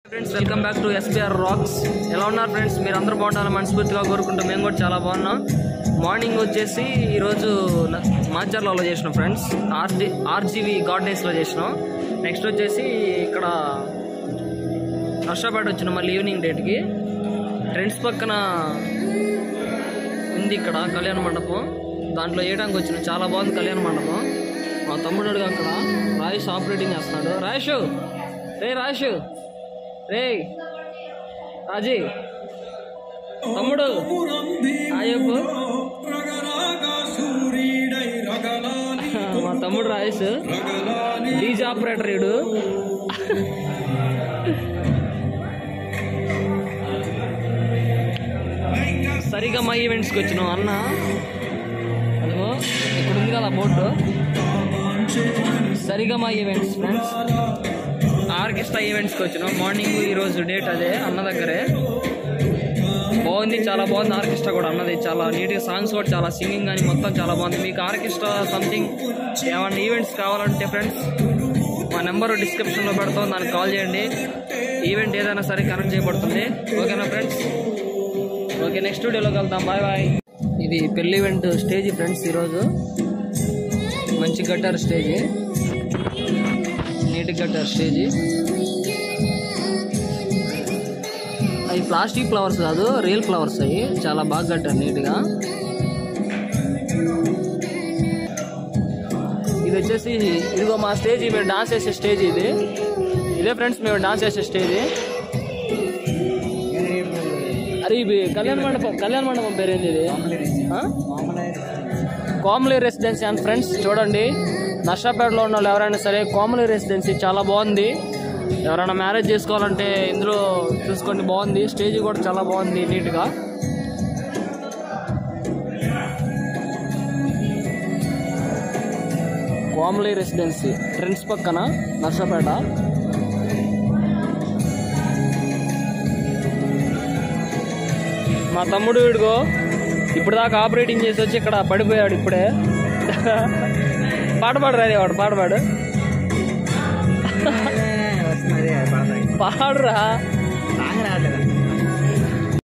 Friends welcome back to SBR rocks ఎలా ఉన్నారు friends మీరు అందరూ బాగుండాలని మనస్ఫూర్తిగా కోరుకుంటూ మేము కూడా చాలా బాగున్నాం మార్నింగ్ వచ్చేసి ఈరోజు న- మాచర్లలో చేసినాం ఫ్రెండ్స్ ఆర్డి ఆర్జీవి గార్డెన్స్లో చేసినాం నెక్స్ట్ వచ్చేసి ఇక్కడ నర్సాపేట వచ్చిన మళ్ళీ ఈవినింగ్ డేట్కి ట్రెండ్స్ పక్కన ఉంది ఇక్కడ కళ్యాణ మండపం దాంట్లో వేయడానికి వచ్చిన చాలా బాగుంది కళ్యాణ మండపం మా తమ్ముడు అక్కడ రాయేష్ ఆపరేటింగ్ చేస్తున్నాడు రాయేష్ రే రాయేష్ రే రాజీ తమ్ముడు ఆయప్పు మా తమ్ముడు రాయేష్ డీజీ ఆపరేటర్ ఇడు సరిగా మా ఈవెంట్స్కి వచ్చినాం అన్న అదిగో ఇక్కడ ఉంది కదా బోర్డు సరిగా మా ఈవెంట్స్ ఫ్రెండ్స్ ఆర్కెస్ట్రా ఈవెంట్స్కి వచ్చినాం మార్నింగ్ ఈరోజు డేట్ అదే అన్న దగ్గరే బాగుంది చాలా బాగుంది ఆర్కెస్ట్రా కూడా అన్నది చాలా నీట్గా సాంగ్స్ కూడా చాలా సింగింగ్ కానీ మొత్తం చాలా బాగుంది మీకు ఆర్కెస్ట్రా సంథింగ్ ఏమన్నా ఈవెంట్స్ కావాలంటే ఫ్రెండ్స్ మా నెంబర్ డిస్క్రిప్షన్లో పెడతాం దానికి కాల్ చేయండి ఈవెంట్ ఏదైనా సరే కనెక్ట్ చేయబడుతుంది ఓకేనా ఫ్రెండ్స్ ఓకే నెక్స్ట్ వీడియోలోకి వెళ్దాం బాయ్ బాయ్ ఇది పెళ్లి ఈవెంట్ స్టేజ్ ఫ్రెండ్స్ ఈరోజు మంచి కట్టారు స్టేజ్ నీట్ కట్టారు స్టేజ్ అవి ప్లాస్టిక్ ఫ్లవర్స్ కాదు రియల్ ఫ్లవర్స్ అవి చాలా బాగా కట్టారు నీట్గా ఇది వచ్చేసి ఇదిగో మా స్టేజ్ మేము డాన్స్ చేసే స్టేజ్ ఇది ఇదే ఫ్రెండ్స్ మేము డాన్స్ చేసే స్టేజ్ అరే ఇది కళ్యాణ మండపం కళ్యాణ మండపం పేరేంది ఇది ఆ? కోమలి రెసిడెన్సీ అండ్ ఫ్రెండ్స్ చూడండి నర్సాపేటలో ఉన్న వాళ్ళు ఎవరైనా సరే కోమలి రెసిడెన్సీ చాలా బాగుంది ఎవరైనా మ్యారేజ్ చేసుకోవాలంటే ఇందులో చూసుకోండి బాగుంది స్టేజ్ కూడా చాలా బాగుంది నీట్గా కోమలి రెసిడెన్సీ ట్రెండ్స్ పక్కన నర్సాపేట మా తమ్ముడు వీడుగో ఇప్పుడు దాకా ఆపరేటింగ్ చేసి వచ్చి ఇక్కడ పడిపోయాడు ఇప్పుడే పాట పాడు రాదే వాడు పాట పాడు పాడురా